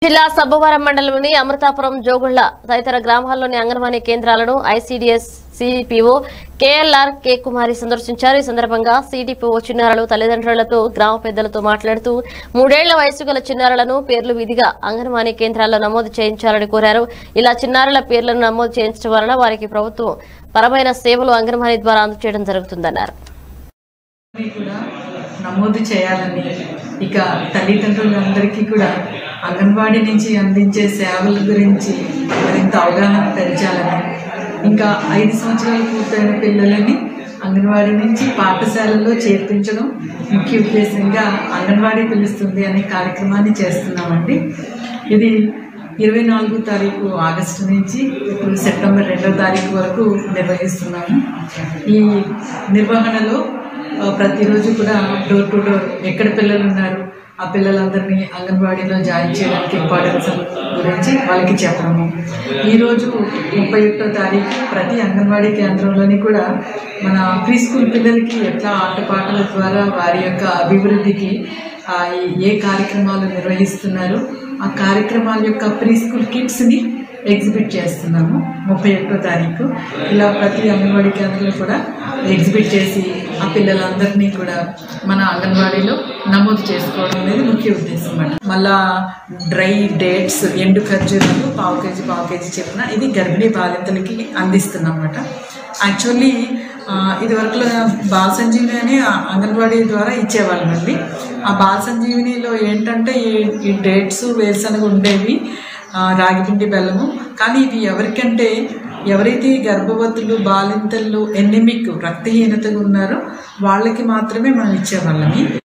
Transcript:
జిల్లా సబ్బవరం మండలంలోని అమృతాపురం జోగుళ్ల తదితర గ్రామాల్లోని అంగన్వాడీ కేంద్రాలను ICDS CPO KLR K Kumari సందర్శించారు ఈ సందర్భంగా సిడిపిఓ చిన్నారులు తల్లిదండ్రులతో గ్రామ పెద్దలతో మాట్లాడుతూ మూడేళ్ల వయసు గల చిన్నారులను పేర్లు విధిగా అంగన్వాడీ కేంద్రాల్లో నమోదు చేయించాలని కోరారు ఇలా చిన్నారుల పేర్లను నమోదు చేయించడం వలన వారికి ప్రభుత్వం పరమైన సేవలు అంగన్వాడీ ద్వారా అందజేయడం జరుగుతుందన్నారు అన్ని కూడా నమోదు చేయాలని ఇక తల్లిదండ్రులందరికీ కూడా అంగన్వాడీ నుంచి అందించే సేవల గురించి మరింత అవగాహన పెంచాలని ఇంకా ఐదు సంవత్సరాలు పూర్తయిన పిల్లలని అంగన్వాడీ నుంచి పాఠశాలల్లో చేర్పించడం ముఖ్య ఉద్దేశంగా అంగన్వాడీ పిలుస్తుంది అనే కార్యక్రమాన్ని చేస్తున్నామండి ఇది ఇరవై నాలుగు తారీఖు ఆగస్టు నుంచి ఇప్పుడు సెప్టెంబర్ రెండో తారీఖు వరకు నిర్వహిస్తున్నాము ఈ నిర్వహణలో ఆ, ప్రతిరోజు కూడా డోర్ టు డోర్ ఎక్కడ పిల్లలు ఉన్నారు ఆ పిల్లలందరినీ అంగన్వాడీలో జాయిన్ చేయడానికి ఇంపార్టెన్స్ గురించి వాళ్ళకి చెప్పడము ఈరోజు ముప్పై ఒకటో తారీఖు ప్రతి అంగన్వాడీ కేంద్రంలోని కూడా మన ప్రీ స్కూల్ పిల్లలకి ఎట్లా ఆటపాటల ద్వారా వారి యొక్క అభివృద్ధికి ఆ, ఈ- ఏ కార్యక్రమాలు నిర్వహిస్తున్నారు ఆ కార్యక్రమాల యొక్క ప్రీ స్కూల్ కిట్స్ని ఎగ్జిబిట్ చేస్తున్నాము ముప్పై ఒకటో తారీఖు ఇలా ప్రతి అంగన్వాడీ కేంద్రంలో కూడా ఎగ్జిబిట్ చేసి ఆ పిల్లలందరినీ కూడా మన అంగన్వాడీలో నమోదు చేసుకోవడం అనేది ముఖ్య ఉద్దేశం అన్నమాట మళ్ళా డ్రై డేట్స్ ఎండు ఖర్జూరాలు పావు కేజీ పావు కేజీ చెప్పిన ఇది గర్భిణీ బాలింతలకి అందిస్తున్నాం అన్నమాట యాక్చువల్లీ ఇది వరకు బాల సంజీవిని అని ఆ అంగన్వాడీ ద్వారా ఇచ్చేవాళ్ళమండి ఆ బాల సంజీవినిలో ఏంటంటే ఈ ఈ డేట్స్ వేరుశనగ ఉండేవి ఆ, రాగిపిండి బెల్లము కానీ ఇవి ఎవరికంటే ఎవరైతే గర్భవతులు బాలింతలు ఎనిమిక్ రక్తహీనతగా ఉన్నారో వాళ్ళకి మాత్రమే మనం ఇచ్చేవాళ్ళమి